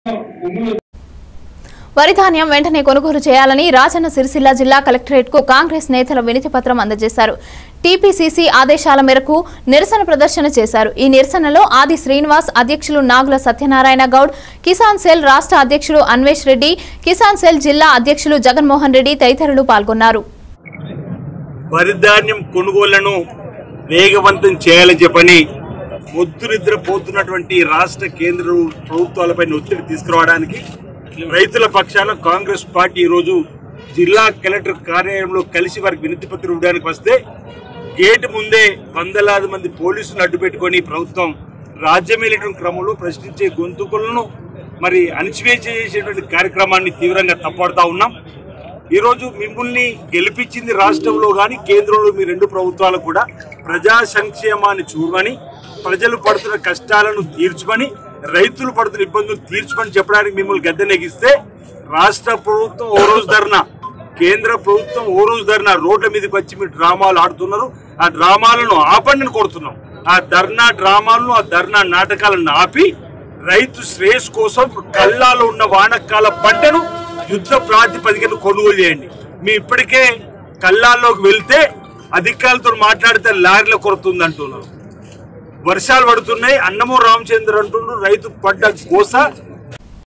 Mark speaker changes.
Speaker 1: వరి ధాన్యం వెంటనే కొనుగోలు చేయాలని రాజన్న సిరిసిల్ల జిల్లా కలెక్టరేట్ కు కాంగ్రెస్ నేతల వినతి పత్రం అందజేశారు టీపీసీసీ ఆదేశాల మేరకు నిరసన ప్రదర్శన చేశారు ఈ నిరసనలో ఆది శ్రీనివాస్ అధ్యక్షులు నాగుల సత్యనారాయణ గౌడ్ కిసాన్ సెల్ రాష్ట్ర అధ్యక్షుడు అన్వేష్ రెడ్డి కిసాన్ సెల్ జిల్లా అధ్యక్షులు జగన్మోహన్ రెడ్డి తదితరులు పాల్గొన్నారు
Speaker 2: వరిధాన్యం కొనుగోళ్లను వేగవంతం చేయాలని చెప్పని ముద్దునిద్ర పోతున్నటువంటి రాష్ట్ర కేంద్ర ప్రభుత్వాలపై ఒత్తిడి తీసుకురావడానికి రైతుల పక్షాన కాంగ్రెస్ పార్టీ ఈరోజు జిల్లా కలెక్టర్ కార్యాలయంలో కలిసి వారికి వినతి పత్రం ఇవ్వడానికి వస్తే గేటు ముందే వందలాది మంది పోలీసులు అడ్డుపెట్టుకొని ప్రభుత్వం రాజ్యమేలేట క్రమంలో ప్రశ్నించే గొంతుకులను మరి అణిచివేత చేసేటువంటి కార్యక్రమాన్ని తీవ్రంగా తప్పడుతా ఉన్నాం ఈరోజు మిమ్మల్ని గెలిపించింది రాష్ట్రంలో కానీ కేంద్రంలో మీ రెండు ప్రభుత్వాలు కూడా ప్రజా సంక్షేమాన్ని చూడమని ప్రజలు పడుతున్న కష్టాలను తీర్చమని రైతులు పడుతున్న ఇబ్బందులు తీర్చమని చెప్పడానికి మిమ్మల్ని గద్దెనెగిస్తే రాష్ట్ర ప్రభుత్వం ఓ రోజు ధర్నా కేంద్ర ప్రభుత్వం ఓ రోజు ధర్నా రోడ్ల మీదకి వచ్చి మీరు డ్రామాలు ఆడుతున్నారు ఆ డ్రామాలను ఆపండి అని కోరుతున్నాం ఆ ధర్నా డ్రామాలను ఆ ధర్నా నాటకాలను ఆపి రైతు శ్రేయస్ కోసం కల్లాలో ఉన్న వానకాల పంటను యుద్ధ ప్రాతిపదికన కొనుగోలు చేయండి మీ ఇప్పటికే కల్లాల్లోకి వెళ్తే అధికారులతో మాట్లాడితే లారీల కొరత ఉంది అంటున్నారు వర్షాలు పడుతున్నాయి అన్నమో రామచంద్ర అంటున్నారు రైతు పడ్డ కోస